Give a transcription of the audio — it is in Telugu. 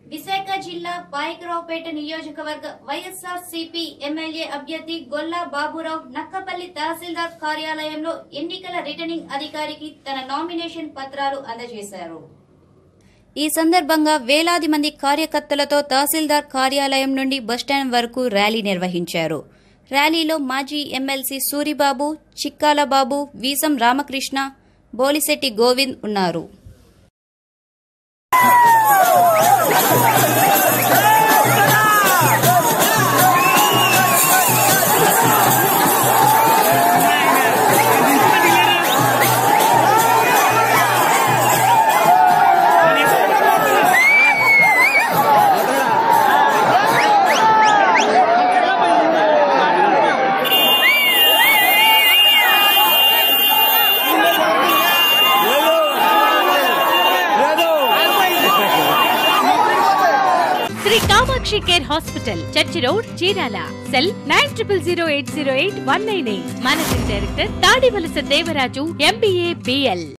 విశాఖ జిల్లా పాయకరావుపేట నియోజకవర్గ వైఎస్ఆర్ సిపి ఎమ్మెల్యే అభ్యర్థి గొల్లా బాబురావు నక్కపల్లి తహసీల్దార్ కార్యాలయంలో ఎన్నికల రిటర్నింగ్ అధికారికి తన నామినేషన్ పత్రాలు అందజేశారు ఈ సందర్భంగా వేలాది మంది కార్యకర్తలతో తహసీల్దార్ కార్యాలయం నుండి బస్టాండ్ వరకు ర్యాలీ నిర్వహించారు ర్యాలీలో మాజీ ఎమ్మెల్సీ సూరిబాబు చిక్కాల బాబు వీసం రామకృష్ణ బోలిశెట్టి గోవింద్ ఉన్నారు Shri Kamakshi care hospital church road Chirala cell nine triple zero eight zero eight one nine eight managing director Tadivalasa Devaraju MBA BL